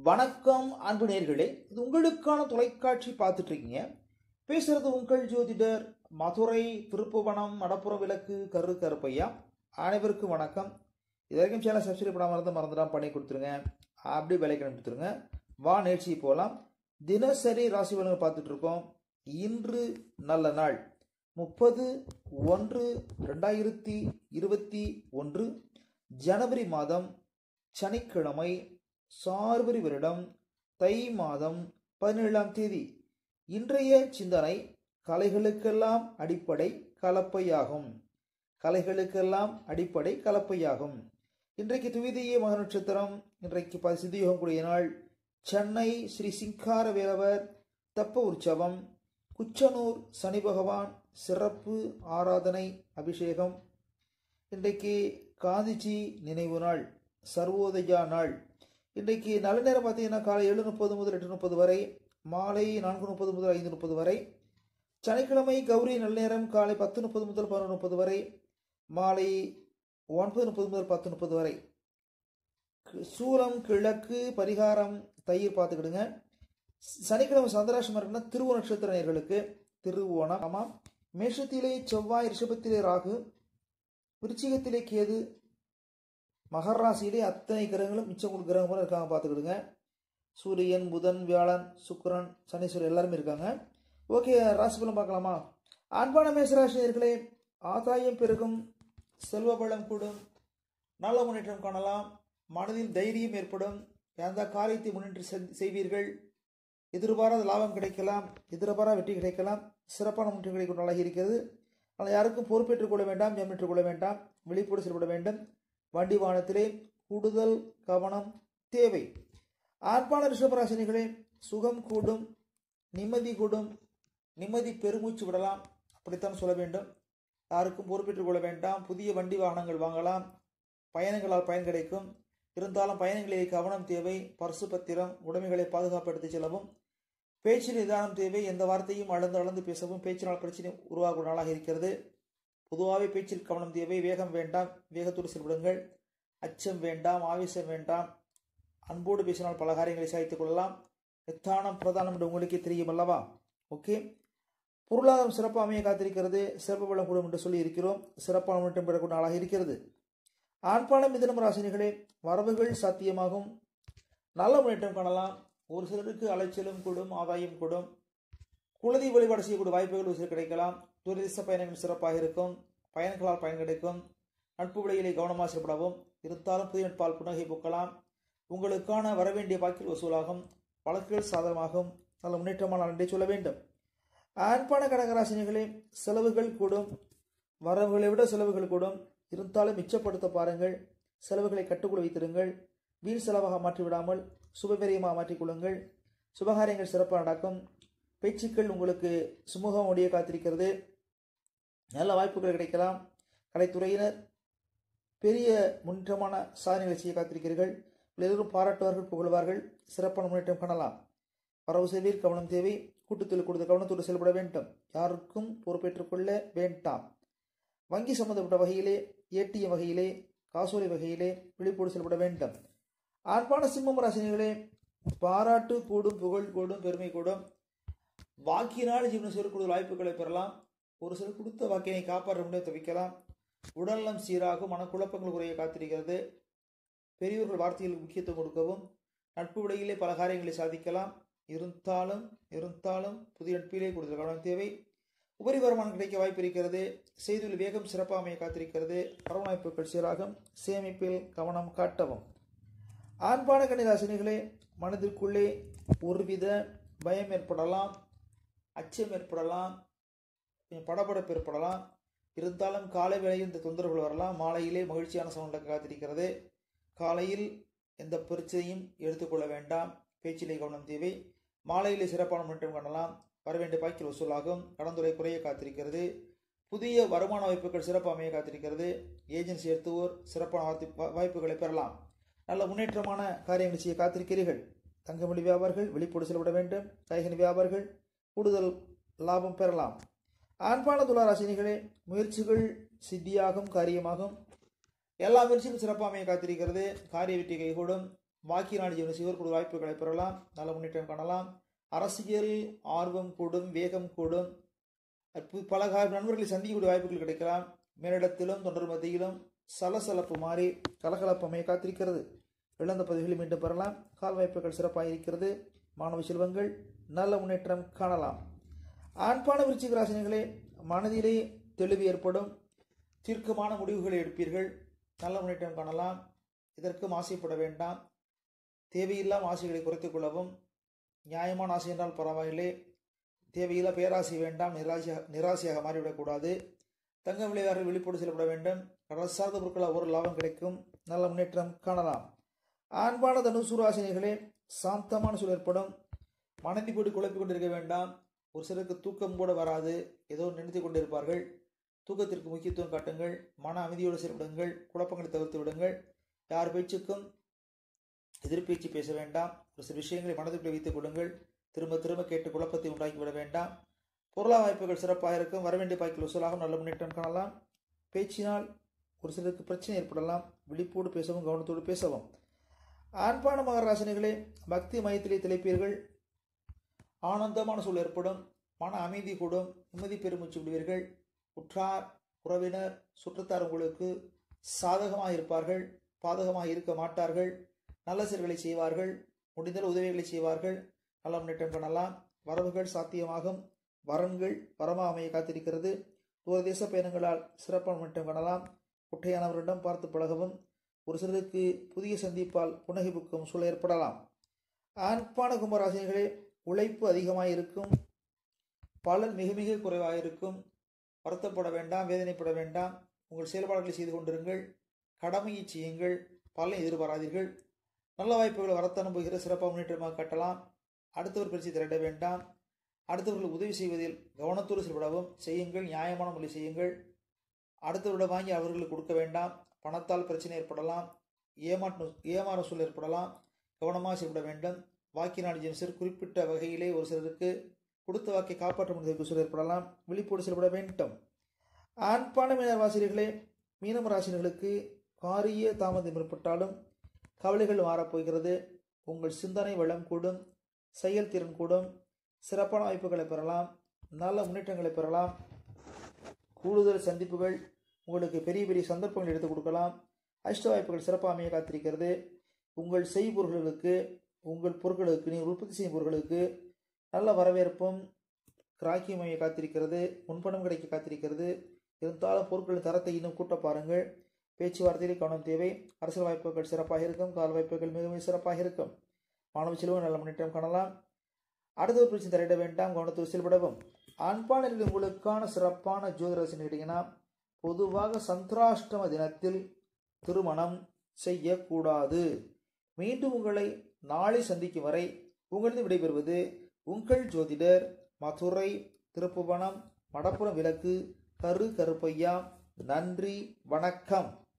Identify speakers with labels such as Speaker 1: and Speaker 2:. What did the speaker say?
Speaker 1: வணக்கம் அன்பு நேர்களே இது உங்களுக்கான தொலைக்காட்சி பார்த்துட்டு இருக்கீங்க பேசுறது உங்கள் ஜோதிடர் மதுரை திருப்புவனம் மடப்புறம் விளக்கு கரு கருப்பையா அனைவருக்கும் வணக்கம் இது வரைக்கும் சேனல் சப்ஸ்கிரைப் பண்ணாமல் இருந்தால் மறந்துடாம பண்ணி கொடுத்துருங்க அப்படி விலைக்கு கொடுத்துருங்க வா நிகழ்ச்சி போகலாம் தினசரி ராசி பலன்கள் பார்த்துட்டு இருக்கோம் இன்று நல்ல நாள் முப்பது ஒன்று ரெண்டாயிரத்தி இருபத்தி ஒன்று ஜனவரி மாதம் சனிக்கிழமை சார்வரி வருடம் தை மாதம் பதினேழாம் தேதி இன்றைய சிந்தனை கலைகளுக்கெல்லாம் அடிப்படை கலப்பையாகும் கலைகளுக்கெல்லாம் அடிப்படை கலப்பையாகும் இன்றைக்கு துவிதிய மக நட்சத்திரம் இன்றைக்கு ப சித்தியோகம் கூடிய நாள் சென்னை ஸ்ரீ சிங்கார வேலவர் தப்ப உற்சவம் குச்சனூர் சனி பகவான் சிறப்பு ஆராதனை அபிஷேகம் இன்றைக்கு காந்திஜி நினைவு நாள் சர்வோதயா நாள் இன்றைக்கு நல்ல நேரம் பார்த்தீங்கன்னா காலை ஏழு முப்பது முதல் எட்டு முப்பது வரை மாலை நான்கு முப்பது முதல் ஐந்து முப்பது வரை சனிக்கிழமை கௌரி நல்ல நேரம் காலை பத்து முப்பது முதல் பதினொன்று முப்பது வரை மாலை ஒன்பது முப்பது முதல் பத்து முப்பது வரை சூலம் கிழக்கு பரிகாரம் தயிர் பார்த்துக்கிடுங்க சனிக்கிழமை சந்திராசிரமம் இருக்குன்னா திருவோண நட்சத்திர நேர்களுக்கு திருவோணம் ஆமாம் மேஷத்திலே செவ்வாய் ரிஷபத்திலே ராகு விருச்சிகத்திலே கேது மகர ராசியிலே அத்தனை கிரகங்களும் மிச்சம் உங்களுக்கு கிரகம் கூட இருக்காங்க பார்த்துக்கிடுங்க சூரியன் புதன் வியாழன் சுக்கரன் சனீஸ்வரர் எல்லாருமே இருக்காங்க ஓகே ராசி பலம் பார்க்கலாமா அன்பான மேசராசினியர்களே ஆதாயம் பெருகும் செல்வ பலம் கூடும் நல்ல முன்னேற்றம் காணலாம் மனதில் தைரியம் ஏற்படும் எந்த காரியத்தை முன்னின்று செய்வீர்கள் எதிர்பாராத லாபம் கிடைக்கலாம் எதிர்பாரா வெற்றி கிடைக்கலாம் சிறப்பான முன்னேற்றம் கிடைக்கும் நாளாக இருக்கிறது ஆனால் யாருக்கும் பொறுப்பேற்றுக் கொள்ள வேண்டாம் ஜம்மிட்டுக் கொள்ள வேண்டாம் விழிப்போடு செயல்பட வேண்டும் வண்டி வாகனத்திலே கூடுதல் கவனம் தேவை ஆர்ப்பான ரிஷபராசினிகளே சுகம் கூடும் நிம்மதி கூடும் நிம்மதி பெருமூச்சு விடலாம் அப்படித்தான் சொல்ல வேண்டும் யாருக்கும் பொறுப்பேற்றுக் கொள்ள வேண்டாம் புதிய வண்டி வாகனங்கள் வாங்கலாம் பயணங்களால் பயன் கிடைக்கும் இருந்தாலும் பயணங்களில் கவனம் தேவை பரிசு பத்திரம் உடைமைகளை பாதுகாப்படுத்தி செல்லவும் பேச்சு நிதானம் தேவை எந்த வார்த்தையும் அளந்து அளந்து பேசவும் பேச்சினால் பிரச்சனை உருவாகும் நாளாக இருக்கிறது பொதுவாகவே பேச்சில் கவனம் தேவை வேகம் வேண்டாம் வேகத்தோடு செயல்படுங்கள் அச்சம் வேண்டாம் ஆவேசம் வேண்டாம் அன்போடு பேசினால் பல காரியங்களை சாதித்துக் கொள்ளலாம் நித்தானம் பிரதானம் என்று உங்களுக்கே தெரியும் அல்லவா ஓகே பொருளாதாரம் சிறப்பாக அமைய காத்திருக்கிறது சிறப்பு பலம் கூடும் என்று சொல்லி இருக்கிறோம் சிறப்பான முன்னேற்றம் பெறக்கூடிய நாளாக இருக்கிறது ஆண்பான மிதனம் ராசினிகளே வரவுகள் சாத்தியமாகும் நல்ல முன்னேற்றம் காணலாம் ஒரு சிலருக்கு அலைச்சலும் கூடும் ஆதாயம் கூடும் குலதி வழிபாடு செய்யக்கூடிய வாய்ப்புகள் ஒரு சிலர் கிடைக்கலாம் துரிதிச பயணங்கள் சிறப்பாக இருக்கும் பயணங்களால் பயன் கிடைக்கும் நட்பு விலைகளை கவனமாக செயல்படவும் இருந்தாலும் புதிய நட்பால் புன்னகை பூக்கலாம் உங்களுக்கான வரவேண்டிய வாக்கில் வசூலாகும் வழக்குகள் சாதகமாகும் நல்ல முன்னேற்றமான நன்றி சொல்ல வேண்டும் ஆண்பான கடகராசினிகளே செலவுகள் கூடும் வரவுகளை விட செலவுகள் கூடும் இருந்தாலும் மிச்சப்படுத்த பாருங்கள் செலவுகளை கட்டுக்குள் வைத்திருங்கள் வீண் செலவாக மாற்றிவிடாமல் சுபவிரயமாக மாற்றிக்கொள்ளுங்கள் சுபகாரியங்கள் சிறப்பாக நடக்கும் பேச்சுக்கள் உங்களுக்கு சுமூகம் முடிய காத்திருக்கிறது நல்ல வாய்ப்புகள் கிடைக்கலாம் கலைத்துறையினர் பெரிய முன்னேற்றமான சாதனைகளை செய்ய காத்திருக்கிறீர்கள் எல்லோரும் பாராட்டுவார்கள் புகழ்வார்கள் சிறப்பான முன்னேற்றம் காணலாம் வரவு செலவில் கவனம் தேவை கூட்டத்தில் கொடுத்த கவனத்தோடு செயல்பட வேண்டும் யாருக்கும் பொறுப்பேற்றுக் கொள்ள வேண்டாம் வங்கி சம்பந்தப்பட்ட வகையிலே ஏடிஎம் வகையிலே காசோலை வகையிலே விழிப்போடு செயல்பட வேண்டும் ஆண்பான சிம்மம் ராசினிகளே பாராட்டு கூடும் புகழ் கூடும் பெருமை கூடும் வாக்கினால் ஜீவன கூடுதல் வாய்ப்புகளை பெறலாம் ஒரு சிலர் கொடுத்த வாக்கினை காப்பாற்ற முடியாது தவிக்கலாம் உடல்நலம் சீராகும் மனக்குழப்பங்கள் குறைய காத்திருக்கிறது பெரியவர்கள் வார்த்தைகளுக்கு முக்கியத்துவம் கொடுக்கவும் நட்பு விடையிலே பல காரியங்களை சாதிக்கலாம் இருந்தாலும் இருந்தாலும் புதிய நட்பிலே கூடுதல் கவனம் தேவை உபரி வருமானம் கிடைக்க வாய்ப்பு இருக்கிறது செய்தியில் வேகம் சிறப்பாக அமைய காத்திருக்கிறது வரவணைப்புகள் சீராகும் சேமிப்பில் கவனம் காட்டவும் ஆண்பான கணிதாசினிகளே மனதிற்குள்ளே ஒருவித பயம் ஏற்படலாம் அச்சம் ஏற்படலாம் படபடப்பு ஏற்படலாம் இருந்தாலும் காலை வேளையில் இந்த தொந்தரவுகள் வரலாம் மாலையிலே மகிழ்ச்சியான சூழ்நிலை காத்திருக்கிறது காலையில் எந்த பிரச்சனையும் எடுத்துக்கொள்ள வேண்டாம் பேச்சிலே கவனம் தேவை மாலையிலே சிறப்பான முன்னேற்றம் காணலாம் வரவேண்டிய பாக்கில் வசூலாகும் கடந்துரை குறைய காத்திருக்கிறது புதிய வருமான வாய்ப்புகள் சிறப்பு அமைய காத்திருக்கிறது ஏஜென்சி எடுத்துவோர் சிறப்பான வாய்ப்புகளை பெறலாம் நல்ல முன்னேற்றமான காரியங்களை செய்ய காத்திருக்கிறீர்கள் தங்கமொழி வியாபாரிகள் வெளிப்போடு செல்லப்பட வேண்டும் கைகனி வியாபாரிகள் கூடுதல் லாபம் பெறலாம் ஆண்பான துளாராசினிகளே முயற்சிகள் சித்தியாகும் காரியமாகும் எல்லா முயற்சியும் சிறப்பாக அமைய காத்திருக்கிறது காரிய வெற்றி கைகூடும் வாக்கிய ஜீவன சிவர்களுடைய வாய்ப்புகளை பெறலாம் நல்ல முன்னேற்றம் காணலாம் அரசியல் ஆர்வம் கூடும் வேகம் கூடும் அற்பு- பல கா- நண்பர்களை சந்திக்கக்கூடிய வாய்ப்புகள் கிடைக்கலாம் மேலிடத்திலும் தொண்டர் மத்தியிலும் சலசலப்பு மாறி கலகலப்பு அமைய காத்திருக்கிறது இழந்த பதவிகளை மீண்டும் பெறலாம் கால் வாய்ப்புகள் சிறப்பாக இருக்கிறது மாணவ செல்வங்கள் நல்ல முன்னேற்றம் காணலாம் ஆண்பான விருச்சிக ராசினிகளே மனதிலே தெளிவு ஏற்படும் தீர்க்கமான முடிவுகளை எடுப்பீர்கள் நல்ல முன்னேற்றம் காணலாம் இதற்கும் ஆசைப்பட வேண்டாம் தேவையில்லாம ஆசைகளை குறைத்துக் கொள்ளவும் நியாயமான ஆசை என்றால் பரவாயில்லை தேவையில்லா பேராசை வேண்டாம் நிராசையாக நிராசையாக மாறிவிடக்கூடாது தங்க விளையாடுகள் விழிப்போடு செல்லப்பட வேண்டும் கடல் சார்ந்த பொருட்களால் ஒரு லாபம் கிடைக்கும் நல்ல முன்னேற்றம் காணலாம் ஆண்பான தனுசு ராசினிகளே சாந்தமான சூழல் ஏற்படும் மனதி போட்டு குழப்பிக் கொண்டிருக்க வேண்டாம் ஒரு சிலருக்கு தூக்கம் கூட வராது ஏதோ நினைத்து கொண்டிருப்பார்கள் தூக்கத்திற்கு முக்கியத்துவம் காட்டுங்கள் மன அமைதியோடு செயல்படுங்கள் குழப்பங்களை தவிர்த்து விடுங்கள் யார் பேச்சுக்கும் எதிர்பேச்சு பேச வேண்டாம் ஒரு சில விஷயங்களை மனதுக்குள்ளே வைத்துக் கொள்ளுங்கள் திரும்ப திரும்ப கேட்டு குழப்பத்தை உண்டாக்கி விட வேண்டாம் பொருளாதார வாய்ப்புகள் சிறப்பாக இருக்கும் வரவேண்டிய பாய்க்கில் வசூலாகவும் நல்ல முன்னேற்றம் காணலாம் பேச்சினால் ஒரு சிலருக்கு பிரச்சனை ஏற்படலாம் விழிப்போடு பேசவும் கவனத்தோடு பேசவும் ஆண்பான மகராசனிகளே பக்தி மையத்திலே திளைப்பீர்கள் ஆனந்தமான சூழல் ஏற்படும் மன அமைதி கூடும் நிம்மதி பெருமூச்சு விடுவீர்கள் உற்றார் உறவினர் சுற்றத்தார் உங்களுக்கு சாதகமாக இருப்பார்கள் பாதகமாக இருக்க மாட்டார்கள் நல்ல செயல்களை செய்வார்கள் முடிந்தளவு உதவிகளை செய்வார்கள் நல்ல முன்னேற்றம் காணலாம் வரவுகள் சாத்தியமாகும் வரன்கள் வரமாக அமைய காத்திருக்கிறது தூரதேச பயணங்களால் சிறப்பான முன்னேற்றம் காணலாம் குட்டையானவரிடம் பார்த்து பழகவும் ஒரு சிலருக்கு புதிய சந்திப்பால் புன்னகைப்புக்கும் சூழல் ஏற்படலாம் ஆண்பான கும்பராசினிகளே உழைப்பு அதிகமாக இருக்கும் பலன் மிக மிக குறைவாக இருக்கும் வருத்தப்பட வேண்டாம் வேதனைப்பட வேண்டாம் உங்கள் செயல்பாடுகளை செய்து கொண்டிருங்கள் கடமையை செய்யுங்கள் பலனை எதிர்பாராதீர்கள் நல்ல வாய்ப்புகளை வரத்து அனுப்புகிற சிறப்பாக முன்னேற்றமாக கட்டலாம் அடுத்தவர் பரிசு திரட்ட வேண்டாம் அடுத்தவர்களுக்கு உதவி செய்வதில் கவனத்தோடு செயல்படவும் செய்யுங்கள் நியாயமான முறை செய்யுங்கள் அடுத்தவரிடம் வாங்கி அவர்களுக்கு கொடுக்க வேண்டாம் பணத்தால் பிரச்சனை ஏற்படலாம் ஏமாற்று ஏமாற சூழல் ஏற்படலாம் கவனமாக செயல்பட வேண்டும் வாக்கி நாடு ஜென்சர் குறிப்பிட்ட வகையிலே ஒரு சிலருக்கு கொடுத்த வாக்கை காப்பாற்ற முடிவதற்கு சூழல் ஏற்படலாம் விழிப்போடு செயல்பட வேண்டும் ஆண்பான மீனர் வாசிரியர்களே மீனம் ராசினர்களுக்கு காரிய தாமதம் ஏற்பட்டாலும் கவலைகள் மாறப்போகிறது உங்கள் சிந்தனை வளம் கூடும் செயல்திறன் கூடும் சிறப்பான வாய்ப்புகளை பெறலாம் நல்ல முன்னேற்றங்களை பெறலாம் கூடுதல் சந்திப்புகள் உங்களுக்கு பெரிய பெரிய சந்தர்ப்பங்கள் எடுத்து கொடுக்கலாம் அதிர்ஷ்ட வாய்ப்புகள் சிறப்பாக அமைய காத்திருக்கிறது உங்கள் செய்பொருள்களுக்கு உங்கள் பொருட்களுக்கு நீங்கள் உற்பத்தி செய்யும் பொருட்களுக்கு நல்ல வரவேற்பும் கிராக்கியம் அமைய காத்திருக்கிறது முன்பணம் கிடைக்க காத்திருக்கிறது இருந்தாலும் பொருட்களின் தரத்தை இன்னும் கூட்ட பாருங்கள் பேச்சுவார்த்தையில் கவனம் தேவை அரசியல் வாய்ப்புகள் சிறப்பாக இருக்கும் கால வாய்ப்புகள் மிகவும் சிறப்பாக இருக்கும் மாணவ செல்வம் நல்ல முன்னேற்றம் காணலாம் அடுத்த ஒரு பிரச்சனை தரையிட வேண்டாம் கவனத்தில் செயல்படவும் ஆண்பாளர்கள் உங்களுக்கான சிறப்பான ஜோதிரசன் கேட்டீங்கன்னா பொதுவாக சந்திராஷ்டம தினத்தில் திருமணம் செய்யக்கூடாது மீண்டும் உங்களை நாளை சந்திக்கும் வரை உங்களது விடைபெறுவது உங்கள் ஜோதிடர் மதுரை திருப்புவனம் மடப்புறம் விளக்கு கரு கருப்பையா நன்றி வணக்கம்